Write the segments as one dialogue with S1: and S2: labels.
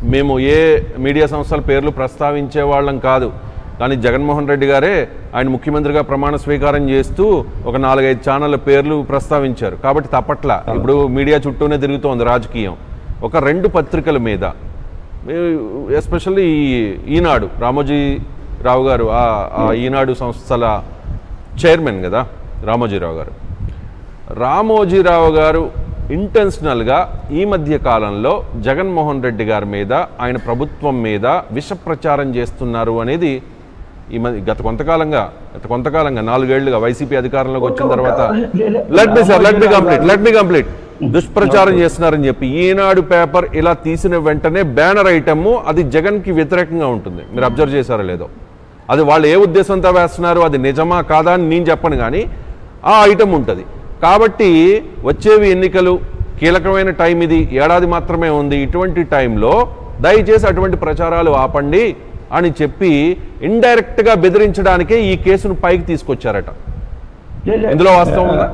S1: మేము ఏ మీడియా సంస్థల పేర్లు ప్రస్తావించే వాళ్ళం కాదు కానీ జగన్మోహన్ రెడ్డి గారే ఆయన ముఖ్యమంత్రిగా ప్రమాణ స్వీకారం చేస్తూ ఒక నాలుగైదు ఛానళ్ళ పేర్లు ప్రస్తావించారు కాబట్టి తప్పట్ల ఇప్పుడు మీడియా చుట్టూనే తిరుగుతోంది రాజకీయం ఒక రెండు పత్రికల మీద ఎస్పెషల్లీ ఈనాడు రామోజీరావు గారు ఆ ఆ ఈనాడు సంస్థల చైర్మన్ కదా రామోజీరావు గారు రామోజీరావు గారు ఇంటెన్షనల్గా ఈ మధ్య కాలంలో జగన్మోహన్ రెడ్డి గారి మీద ఆయన ప్రభుత్వం మీద విష ప్రచారం చేస్తున్నారు అనేది ఈ మధ్య గత కొంతకాలంగా గత కొంతకాలంగా నాలుగేళ్లుగా వైసీపీ అధికారంలోకి వచ్చిన
S2: ఒక-
S1: తర్వాత
S2: ఒక-
S1: let me sir let me
S2: Ramoji Rao
S1: complete
S2: గారు-
S1: లెట్ మీ కంప్లీట్ దుష్ప్రచారం చేస్తున్నారని చెప్పి ఈనాడు పేపర్ ఇలా తీసిన వెంటనే బ్యానర్ ఐటమ్ అది జగన్కి వ్యతిరేకంగా ఉంటుంది మీరు అబ్జర్వ్ చేశారో లేదో అది వాళ్ళు ఏ ఉద్దేశంతో వేస్తున్నారు అది నిజమా కాదా అని నేను చెప్పను కానీ ఆ ఐటమ్ ఉంటుంది కాబట్టి వచ్చేవి ఎన్నికలు కీలకమైన టైం ఇది ఏడాది మాత్రమే ఉంది ఇటువంటి టైంలో దయచేసి అటువంటి ప్రచారాలు ఆపండి అని చెప్పి ఇండైరెక్ట్గా బెదిరించడానికే ఈ కేసును పైకి తీసుకొచ్చారట ఇందులో వాస్తవం ఉందా?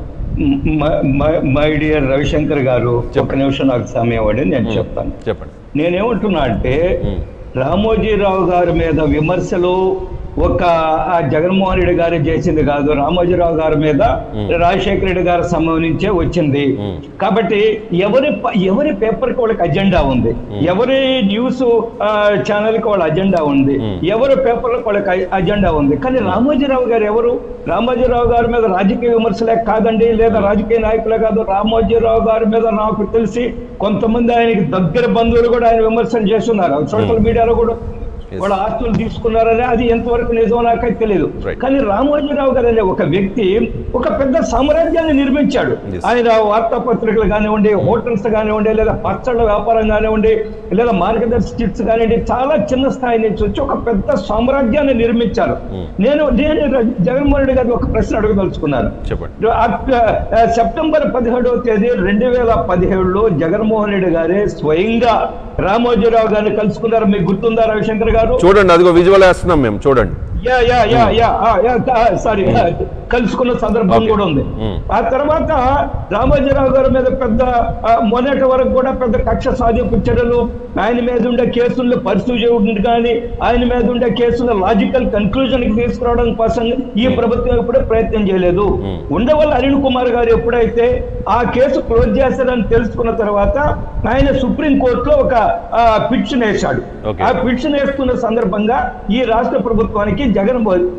S2: మై డియర్ రవిశంకర్ గారు ఒక
S1: చెప్పండి.
S2: నిమిషం నాకు సమయం ఇవ్వండి నేను చెప్తాను
S1: చెప్పండి
S2: నేనేమంటున్నా అంటే
S1: మ్మ్.
S2: రామోజీరావు గారి మీద విమర్శలు ఒక ఆ జగన్మోహన్ రెడ్డి గారు చేసింది కాదు రామోజీరావు గారి మీద రాజశేఖర రెడ్డి గారి సంబంధించే వచ్చింది
S1: మ్మ్.
S2: కాబట్టి ఎవరి ప- ఎవరి పేపర్ కి వాళ్ళకి అజెండా ఉంది ఎవరి న్యూస్ ఛానల్ కి వాళ్ళ అజెండా ఉంది ఎవరి పేపర్ వాళ్ళకి అ- అజెండా ఉంది కానీ రామోజీరావు గారు ఎవరు రామోజీరావు గారి మీద రాజకీయ విమర్శలే కాదండి లేదా రాజకీయ నాయకులే కాదు రామోజీరావు గారి మీద నాకు తెలిసి కొంతమంది ఆయనకి దగ్గర బంధువులు కూడా ఆయన విమర్శలు చేస్తున్నారు సోషల్ మీడియాలో కూడా
S1: Yes.
S2: వాళ్ళ ఆస్తులు తీసుకున్నారని అది ఎంతవరకు నిజమో నాకైతే తెలియదు
S1: Right.
S2: కానీ రామోజీరావు గారు అనే ఒక వ్యక్తి ఒక పెద్ద సామ్రాజ్యాన్ని నిర్మించాడు
S1: Yes.
S2: ఆయన వార్తాపత్రికలు కానివ్వండి హోటల్స్ కానివ్వండి లేదా పచ్చళ్ళ వ్యాపారం కానివ్వండి లేదా మార్గదర్శి చిట్స్ కానివ్వండి చాలా చిన్న స్థాయి నుంచి వచ్చి ఒక పెద్ద సామ్రాజ్యాన్ని నిర్మించారు నేను నేను జగన్మోహన్ రెడ్డి గారికి ఒక ప్రశ్న అడగదలుచుకున్నాను
S1: చెప్పండి
S2: అక్- ఆ, సెప్టెంబర్ పదిహేడవ తేదీ రెండు వేల పదిహేడులో జగన్మోహన్ రెడ్డి గారే స్వయంగా రామోజీరావు గారిని కలుసుకున్నారు మీకు గుర్తుందా రవిశంకర్ గారు
S1: చూడండి అదిగో విజువల్ వేస్తున్నాం మేము చూడండి
S2: yeah yeah yeah yeah ah, yeah sorry కలుసుకున్న సందర్భం
S1: Okay.
S2: కూడా ఉంది
S1: Mm.
S2: ఆ తర్వాత రామోజీరావు గారి మీద పెద్ద ఆ, మొన్నటి వరకు కూడా పెద్ద కక్ష సాధింపు చర్యలు ఆయన మీద ఉండే కేసులను పర్సూ చేయడం కానీ ఆయన మీద ఉండే కేసుల లాజికల్ కన్క్లూజన్ కి తీసుకురావడం కోసం ఈ ప్రభుత్వం ఎప్పుడూ ప్రయత్నం చేయలేదు
S1: Mm.
S2: ఉండవల్లి అరుణ్ కుమార్ గారు ఎప్పుడైతే ఆ కేసు క్లోజ్ చేస్తారని తెలుసుకున్న తర్వాత ఆయన సుప్రీం కోర్టులో ఒక పిటిషన్ వేశాడు
S1: Okay.
S2: ఆ పిటిషన్ వేసుకున్న సందర్భంగా ఈ రాష్ట్ర ప్రభుత్వానికి జగన్మోహన్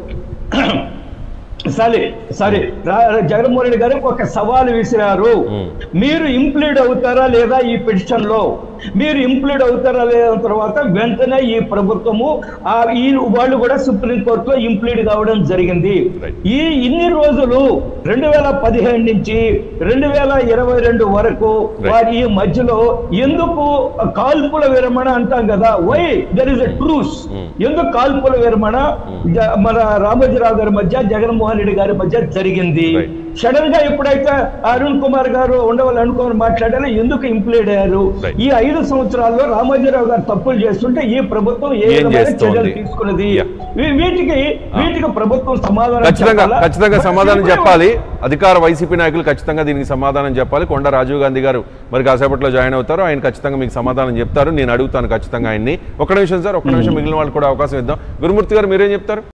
S2: సారీ సారీ రా- జగన్మోహన్ రెడ్డి గారు ఒక సవాలు విసిరారు
S1: మ్మ్.
S2: మీరు ఇంప్లీడ్ అవుతారా లేదా ఈ పిటిషన్ లో మీరు ఇంప్లీడ్ అవుతారా లేదా తర్వాత వెంటనే ఈ ప్రభుత్వము ఆ ఈ వాళ్ళు కూడా సుప్రీం కోర్టులో ఇంప్లీడ్ కావడం జరిగింది
S1: Right.
S2: ఈ ఇన్ని రోజులు రెండు వేల పదిహేను నుంచి రెండు వేల ఇరవై రెండు వరకు
S1: Right.
S2: వారి ఈ మధ్యలో ఎందుకు కాల్పుల విరమణ అంటాం కదా why there is a truce
S1: Mm.
S2: ఎందుకు కాల్పుల విరమణ జ- మన రామోజీరావు గారి మధ్య జగన్మోహన్ రెడ్డి గారి మధ్య జరిగింది
S1: Right.
S2: సడన్ గా ఎప్పుడైతే అరుణ్ కుమార్ గారు ఉండవాలి అరుణ్ కుమార్ మాట్లాడారో ఎందుకు ఇంప్లీడ్ అయ్యారు
S1: Right.
S2: ఈ ఐదు సంవత్సరాల్లో రామోజీరావు గారు తప్పులు చేస్తుంటే ఈ ప్రభుత్వం ఏ
S1: ఏం
S2: విధమైన
S1: చేస్తోంది?
S2: చర్యలు తీసుకున్నది
S1: Yeah.
S2: వీ- వీటికి వీటికి ప్రభుత్వం సమాధానం
S1: ఖచ్చితంగా
S2: చెప్పాలా?
S1: ఖచ్చితంగా
S2: మరి
S1: సమాధానం
S2: ఇప్పుడు-
S1: చెప్పాలి అధికార వైసీపీ నాయకులు ఖచ్చితంగా దీనికి సమాధానం చెప్పాలి కొండ రాజీవ్ గాంధీ గారు మరి కాసేపట్లో జాయిన్ అవుతారు ఆయన ఖచ్చితంగా మీకు సమాధానం చెప్తారు నేను అడుగుతాను ఖచ్చితంగా ఆయన్ని ఒక నిమిషం సార్ ఒక నిమిషం మిగిలిన వాళ్ళు కూడా అవకాశం ఇద్దాం గురుమూర్తి గారు మీరేం చెప్తారు